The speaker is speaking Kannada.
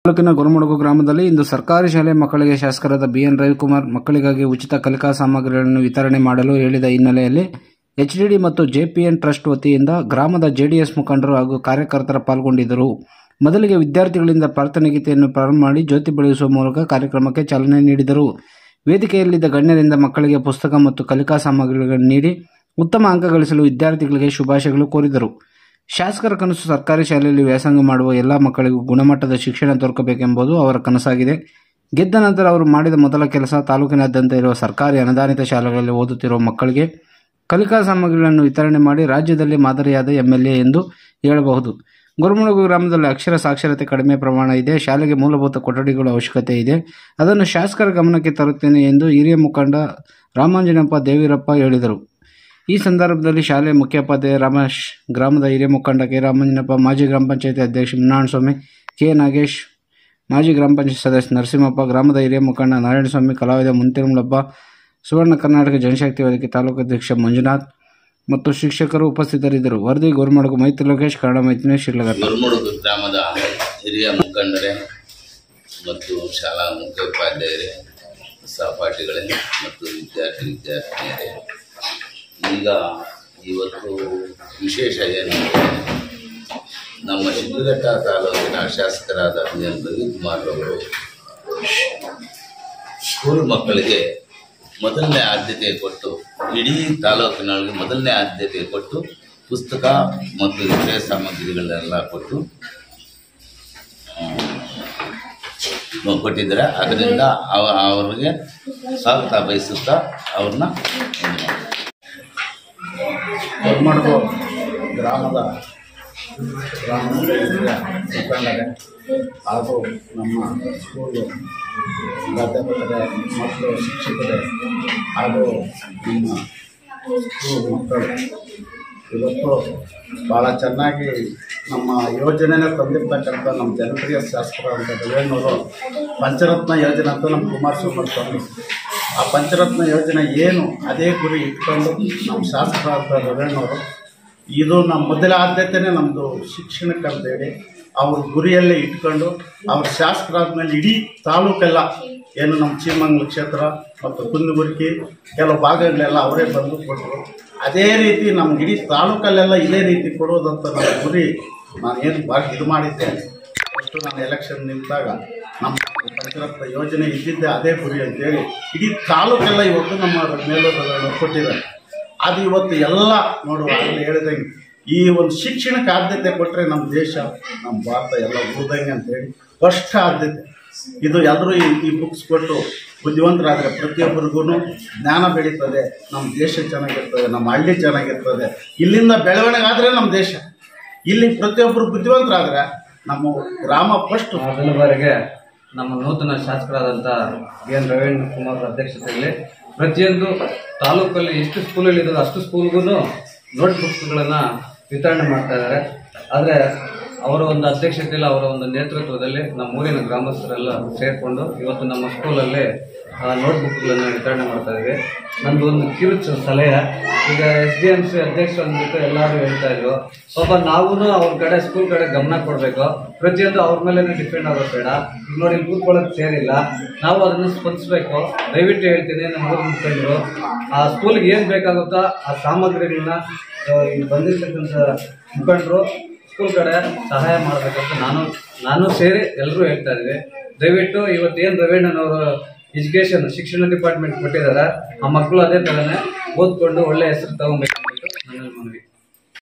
ತಾಲೂಕಿನ ಗುರುಮಡುಗು ಗ್ರಾಮದಲ್ಲಿ ಇಂದು ಸರ್ಕಾರಿ ಶಾಲೆ ಮಕ್ಕಳಿಗೆ ಶಾಸಕರಾದ ಬಿಎನ್ ರವಿಕುಮಾರ್ ಮಕ್ಕಳಿಗಾಗಿ ಉಚಿತ ಕಲಿಕಾ ಸಾಮಗ್ರಿಗಳನ್ನು ವಿತರಣೆ ಮಾಡಲು ಹೇಳಿದ ಹಿನ್ನೆಲೆಯಲ್ಲಿ ಎಚ್ಡಿಡಿ ಮತ್ತು ಜೆಪಿಎನ್ ಟ್ರಸ್ಟ್ ವತಿಯಿಂದ ಗ್ರಾಮದ ಜೆಡಿಎಸ್ ಮುಖಂಡರು ಹಾಗೂ ಕಾರ್ಯಕರ್ತರ ಪಾಲ್ಗೊಂಡಿದ್ದರು ಮೊದಲಿಗೆ ವಿದ್ಯಾರ್ಥಿಗಳಿಂದ ಪ್ರಾರ್ಥನೆ ಗೀತೆಯನ್ನು ಪ್ರಾರಂಭ ಮಾಡಿ ಜ್ಯೋತಿ ಬೆಳಗಿಸುವ ಮೂಲಕ ಕಾರ್ಯಕ್ರಮಕ್ಕೆ ಚಾಲನೆ ನೀಡಿದರು ವೇದಿಕೆಯಲ್ಲಿದ್ದ ಗಣ್ಯರಿಂದ ಮಕ್ಕಳಿಗೆ ಪುಸ್ತಕ ಮತ್ತು ಕಲಿಕಾ ಸಾಮಗ್ರಿಗಳನ್ನು ನೀಡಿ ಉತ್ತಮ ಅಂಕ ಗಳಿಸಲು ವಿದ್ಯಾರ್ಥಿಗಳಿಗೆ ಶುಭಾಶಯಗಳು ಕೋರಿದರು ಶಾಸಕರ ಕನಸು ಸರ್ಕಾರಿ ಶಾಲೆಯಲ್ಲಿ ವ್ಯಾಸಂಗ ಮಾಡುವ ಎಲ್ಲ ಮಕ್ಕಳಿಗೂ ಗುಣಮಟ್ಟದ ಶಿಕ್ಷಣ ದೊರಕಬೇಕೆಂಬುದು ಅವರ ಕನಸಾಗಿದೆ ಗೆದ್ದ ನಂತರ ಅವರು ಮಾಡಿದ ಮೊದಲ ಕೆಲಸ ತಾಲೂಕಿನಾದ್ಯಂತ ಇರುವ ಸರ್ಕಾರಿ ಅನುದಾನಿತ ಶಾಲೆಗಳಲ್ಲಿ ಓದುತ್ತಿರುವ ಮಕ್ಕಳಿಗೆ ಕಲಿಕಾ ಸಾಮಗ್ರಿಗಳನ್ನು ವಿತರಣೆ ಮಾಡಿ ರಾಜ್ಯದಲ್ಲಿ ಮಾದರಿಯಾದ ಎಂಎಲ್ಎ ಎಂದು ಹೇಳಬಹುದು ಗುರುಮುಳುಗು ಗ್ರಾಮದಲ್ಲಿ ಅಕ್ಷರ ಸಾಕ್ಷರತೆ ಕಡಿಮೆ ಪ್ರಮಾಣ ಇದೆ ಶಾಲೆಗೆ ಮೂಲಭೂತ ಕೊಠಡಿಗಳ ಅವಶ್ಯಕತೆ ಇದೆ ಅದನ್ನು ಶಾಸಕರ ಗಮನಕ್ಕೆ ತರುತ್ತೇನೆ ಎಂದು ಹಿರಿಯ ಮುಖಂಡ ರಾಮಾಂಜನಪ್ಪ ದೇವೀರಪ್ಪ ಹೇಳಿದರು ಈ ಸಂದರ್ಭದಲ್ಲಿ ಶಾಲೆಯ ಮುಖ್ಯೋಪಾಧ್ಯಾಯ ರಮೇಶ್ ಗ್ರಾಮದ ಹಿರಿಯ ಮುಖಂಡ ಕೆ ರಾಮಂಜನಪ್ಪ ಮಾಜಿ ಗ್ರಾಮ ಪಂಚಾಯತಿ ಅಧ್ಯಕ್ಷ ನಾರಾಯಣಸ್ವಾಮಿ ಕೆ ನಾಗೇಶ್ ಮಾಜಿ ಗ್ರಾಮ ಪಂಚಾಯತ್ ಸದಸ್ಯ ನರಸಿಂಹಪ್ಪ ಗ್ರಾಮದ ಹಿರಿಯ ಮುಖಂಡ ನಾರಾಯಣಸ್ವಾಮಿ ಕಲಾವಿದ ಮುಂತಿರುಮಲಪ್ಪ ಸುವರ್ಣ ಕರ್ನಾಟಕ ಜನಶಕ್ತಿ ವೇದಿಕೆ ತಾಲೂಕು ಅಧ್ಯಕ್ಷ ಮಂಜುನಾಥ್ ಮತ್ತು ಶಿಕ್ಷಕರು ಉಪಸ್ಥಿತರಿದ್ದರು ವರದಿ ಗೋರ್ಮಡಗು ಮೈತ್ರಿ ಲೋಕೇಶ್ ಕನ್ನಡ ಮೈತ್ರಿ ಶಿರ್ಲಘಟ್ಟ ಗುರುಮುಡುಗು ಗ್ರಾಮದ ಹಿರಿಯ ಮುಖಂಡರೇ ಮತ್ತು ಶಾಲಾ ಮುಖ್ಯೋಪಾಧ್ಯಾಯರೇ ಸಹಪಾಠಿಗಳೇ ಮತ್ತು ವಿದ್ಯಾರ್ಥಿ ವಿದ್ಯಾರ್ಥಿನಿಯರೇ ಈಗ ಇವತ್ತು ವಿಶೇಷ ಏನಂದರೆ ನಮ್ಮ ಶಿಡ್ಲಘಟ್ಟ ತಾಲೂಕಿನ ಶಾಸಕರಾದ ಬಿ ಎನ್ ರವಿಕುಮಾರ್ ಅವರು ಸ್ಕೂಲ್ ಮಕ್ಕಳಿಗೆ ಮೊದಲನೇ ಆದ್ಯತೆ ಕೊಟ್ಟು ಇಡೀ ತಾಲೂಕಿನೊಳಗೆ ಮೊದಲನೇ ಆದ್ಯತೆ ಕೊಟ್ಟು ಪುಸ್ತಕ ಮತ್ತು ಇತರೆ ಸಾಮಗ್ರಿಗಳನ್ನೆಲ್ಲ ಕೊಟ್ಟು ಆ, ಕೊಟ್ಟಿದ್ದಾರೆ ಅದರಿಂದ ಅವ ಅವರಿಗೆ ಸ್ವಾಗತ ಬಯಸುತ್ತಾ ಅವ್ರನ್ನ ಇದು ಮಾಡ್ತಾರೆ. ದೊಡ್ಡಮಡುಗು ಗ್ರಾಮದ ಗ್ರಾಮದ ಹಿರಿಯ ಮುಖಂಡರೇ ಹಾಗೂ ನಮ್ಮ ಸ್ಕೂಲು ಅಧ್ಯಾಪಕರೇ ಮತ್ತು ಶಿಕ್ಷಕರೇ ಹಾಗೂ ನಮ್ಮ ಸ್ಕೂಲ್ ಮಕ್ಕಳು ಇವತ್ತು ಭಾಳ ಚೆನ್ನಾಗಿ ನಮ್ಮ ಯೋಜನೆನೇ ತಂದಿರ್ತಕ್ಕಂಥ ನಮ್ಮ ಜನಪ್ರಿಯ ಶಾಸಕರಾದಂಥ ರವೇಣ್ಣವರು ಪಂಚರತ್ನ ಯೋಜನೆ ಅಂತ ನಮ್ಮ ಕುಮಾರಸ್ವಾಮಿ ಸ್ವಾಮಿ ಆ ಪಂಚರತ್ನ ಯೋಜನೆ ಏನು ಅದೇ ಗುರಿ ಇಟ್ಕೊಂಡು ನಮ್ಮ ಶಾಸಕರಾದ ರವೇಣ್ಣವರು ಇದು ನಮ್ಮ ಮೊದಲ ಆದ್ಯತೆನೇ ನಮ್ಮದು ಶಿಕ್ಷಣಕ್ಕೆ ಅಂತೇಳಿ ಅವ್ರ ಗುರಿಯಲ್ಲೇ ಇಟ್ಕೊಂಡು ಅವ್ರ ಶಾಸಕರಾದ್ಮೇಲೆ ಇಡೀ ತಾಲೂಕೆಲ್ಲ ಏನು ನಮ್ಮ ಚೀಮಂಗ್ಲ ಕ್ಷೇತ್ರ ಮತ್ತು ಕುಂದಗುರ್ಕಿ ಕೆಲವು ಭಾಗಗಳೆಲ್ಲ ಅವರೇ ಬಂದು ಕೊಟ್ಟರು ಅದೇ ರೀತಿ ನಮ್ಗೆ ಇಡೀ ತಾಲೂಕಲ್ಲೆಲ್ಲ ಇದೇ ರೀತಿ ಕೊಡೋದಂತ ನನ್ನ ಗುರಿ ನಾನು ಏನು ಭಾಳ ಇದು ಮಾಡಿದ್ದೇನೆ ಫಸ್ಟು ನಾನು ಎಲೆಕ್ಷನ್ ನಿಂತಾಗ ನಮ್ಮ ಪಂಚರತ್ನ ಯೋಜನೆ ಇದ್ದಿದ್ದೆ ಅದೇ ಗುರಿ ಅಂತೇಳಿ ಇಡೀ ತಾಲೂಕೆಲ್ಲ ಇವತ್ತು ನಮ್ಮ ಮೇಲೋಟಗಳನ್ನು ಕೊಟ್ಟಿದ್ದಾರೆ ಅದು ಇವತ್ತು ಎಲ್ಲ ನೋಡುವ ಆಗಲೇ ಹೇಳಿದಂಗೆ ಈ ಒಂದು ಶಿಕ್ಷಣಕ್ಕೆ ಆದ್ಯತೆ ಕೊಟ್ಟರೆ ನಮ್ಮ ದೇಶ ನಮ್ಮ ಭಾರತ ಎಲ್ಲ ಉಳಿದಂಗೆ ಅಂತೇಳಿ ಫಸ್ಟ್ ಆದ್ಯತೆ ಇದು ಎಲ್ಲರೂ ಈ ಈ ಬುಕ್ಸ್ ಕೊಟ್ಟು ಬುದ್ಧಿವಂತರಾದರೆ ಪ್ರತಿಯೊಬ್ಬರಿಗೂ ಜ್ಞಾನ ಬೆಳೀತದೆ ನಮ್ಮ ದೇಶ ಚೆನ್ನಾಗಿರ್ತದೆ ನಮ್ಮ ಹಳ್ಳಿ ಚೆನ್ನಾಗಿರ್ತದೆ ಇಲ್ಲಿಂದ ಬೆಳವಣಿಗೆ ಆದರೆ ನಮ್ಮ ದೇಶ ಇಲ್ಲಿ ಪ್ರತಿಯೊಬ್ಬರು ಬುದ್ಧಿವಂತರಾದರೆ ನಮ್ಮ ಗ್ರಾಮ ಫಸ್ಟ್ ಮೊದಲ ಬಾರಿಗೆ ನಮ್ಮ ನೂತನ ಶಾಸಕರಾದಂಥ ಬಿ ಎನ್ ರವೀಂದ್ರ ಕುಮಾರ್ ಅಧ್ಯಕ್ಷತೆಯಲ್ಲಿ ಪ್ರತಿಯೊಂದು ತಾಲೂಕಲ್ಲಿ ಎಷ್ಟು ಸ್ಕೂಲಲ್ಲಿ ಇದ್ದಾವೆ ಅಷ್ಟು ಸ್ಕೂಲ್ಗೂ ನೋಟ್ ಬುಕ್ಸ್ಗಳನ್ನು ವಿತರಣೆ ಮಾಡ್ತಾ ಇದ್ದಾರೆ ಆದರೆ ಅವರ ಒಂದು ಅಧ್ಯಕ್ಷತೆಯಲ್ಲಿ ಅವರ ಒಂದು ನೇತೃತ್ವದಲ್ಲಿ ನಮ್ಮ ಊರಿನ ಗ್ರಾಮಸ್ಥರೆಲ್ಲ ಸೇರಿಕೊಂಡು ಇವತ್ತು ನಮ್ಮ ಸ್ಕೂಲಲ್ಲಿ ನೋಟ್ ಬುಕ್ಗಳನ್ನು ವಿತರಣೆ ಮಾಡ್ತಾ ಇದ್ದೀವಿ ನಂದು ಒಂದು ಕಿರುಚು ಸಲಹೆ ಈಗ ಎಸ್ ಡಿ ಎಂ ಸಿ ಅಧ್ಯಕ್ಷರು ಅಂದ್ಬಿಟ್ಟು ಎಲ್ಲರೂ ಹೇಳ್ತಾ ಇದ್ರು ಪಾಪ ನಾವು ಅವ್ರ ಕಡೆ ಸ್ಕೂಲ್ ಕಡೆ ಗಮನ ಕೊಡಬೇಕು ಪ್ರತಿಯೊಂದು ಅವ್ರ ಮೇಲೆ ಡಿಪೆಂಡ್ ಆಗೋದು ಬೇಡ ಈಗ ನೋಡಿ ಇಲ್ಲಿ ಕೂತ್ಕೊಳ್ಳೋಕೆ ಸೇರಿಲ್ಲ ನಾವು ಅದನ್ನು ಸ್ಪಂದಿಸ್ಬೇಕು ದಯವಿಟ್ಟು ಹೇಳ್ತೀನಿ ನಮ್ಮ ಊರು ಮುಖಂಡರು ಆ ಸ್ಕೂಲ್ಗೆ ಏನು ಬೇಕಾಗುತ್ತೋ ಆ ಸಾಮಗ್ರಿಗಳನ್ನ ಆ, ಇಲ್ಲಿ ಬಂದಿರ್ತಕ್ಕಂಥ ಮುಖಂಡರು ಸ್ಕೂಲ್ ಕಡೆ ಸಹಾಯ ಮಾಡಬೇಕಂತ ನಾನು ನಾನು ಸೇರಿ ಎಲ್ಲರೂ ಹೇಳ್ತಾ ಇದ್ವಿ ದಯವಿಟ್ಟು ಇವತ್ತು ಏನು ರವೀಣ್ಣನವರು ಎಜುಕೇಶನ್ ಶಿಕ್ಷಣ ಡಿಪಾರ್ಟ್ಮೆಂಟ್ ಕೊಟ್ಟಿದ್ದಾರೆ ಆ ಮಕ್ಕಳು ಅದೇ ಥರನೇ ಓದ್ಕೊಂಡು ಒಳ್ಳೆ ಹೆಸರು ತಗೊಬೇಕು ಅಂದ್ಬಿಟ್ಟು ನನ್ನ ಮನವಿ